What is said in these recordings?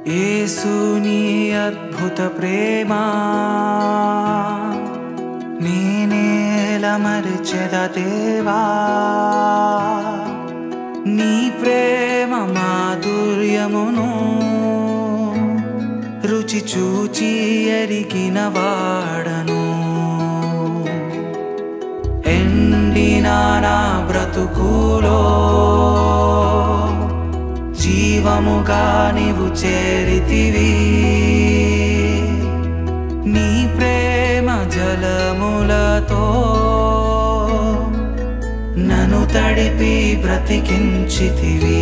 యేసుని అద్భుత ప్రేమ నేనేల మరిచెద దేవా నీ ప్రేమ మాధుర్యమును రుచి చూచి ఎరిగిన వాడను ఎండిన నా బ్రతుకులో జీవముగా నీవు చేరితివి నీ ప్రేమ జలములతో నన్ను తడిపి బ్రతికించితివి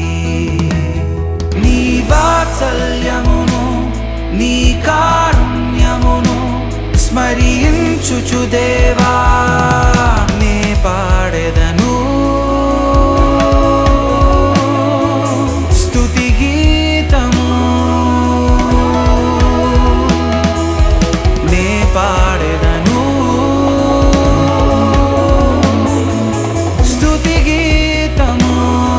నీ వాత్సల్యమును నీ కారుణ్యమును స్మరించుచు దేవా నే పాడెదను స్తుతి గీతము నే పాడెదను స్తుతి గీతము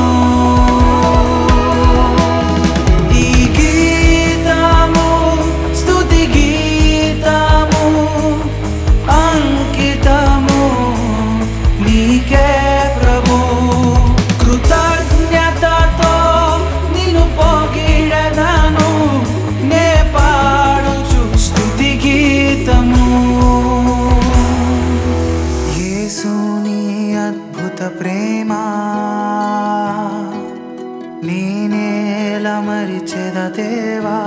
ఈ గీతము స్తుతి గీతము అంకితము నీకే ప్రభు కృతజ్ఞతతో నిన్ను పొగిడదను నే పాడుచు స్తుతి గీతము యేసుని అద్భుత ప్రేమ నేనేల మరిచెద దేవా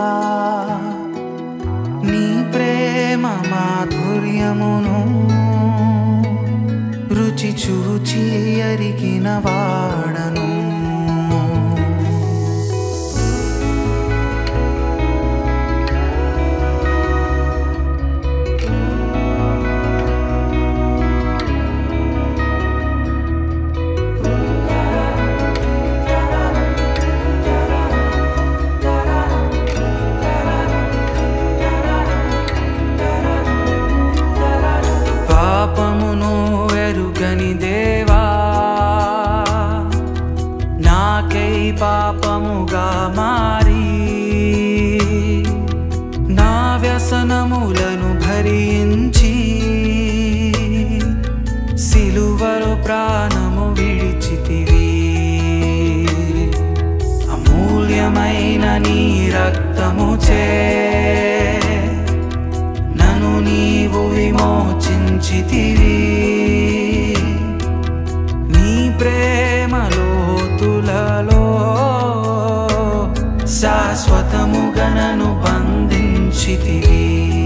నీ ప్రేమ మాధుర్యమును రుచి చూచి ఎరిగిన వాడను పాపమును ఎరుగని దేవా నాకై పాపముగా మారి నా వ్యసనములను భరించి సిలువలో ప్రాణము విడిచితివి అమూల్యమైన నీ రక్తము చే నన్ను నీవు విమోచించితివి నీ ప్రేమలోతులలో శాశ్వతముగా నన్ను బంధించితివి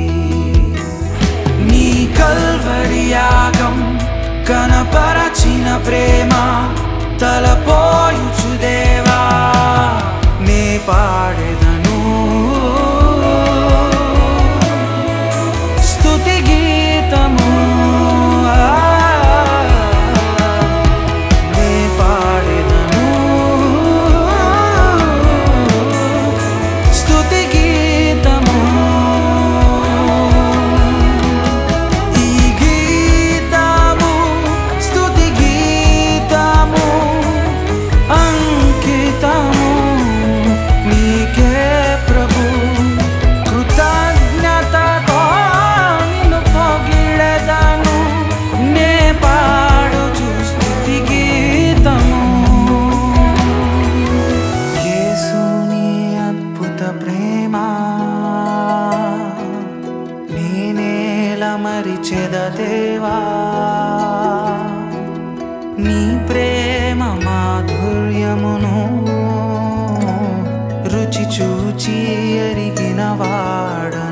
నీ కల్వరి యాగం కనపరచిన ప్రేమ తలపోయుచు దేవా నే పాడెదను స్తుతి గీతము ఆ, నే పాడెదను స్తుతి గీతము ఈ గీతము స్తుతి గీతము అంకితము నీకే ప్రభు కృతజ్ఞతతో నిన్ను పొగిడెదను నే పాడుచు స్తుతి గీతము యేసుని అద్భుత ప్రేమ నేనేల మరిచెద దేవా నీ ప్రేమ మాధుర్యమును రుచి చూచి ఎరిగిన వాడను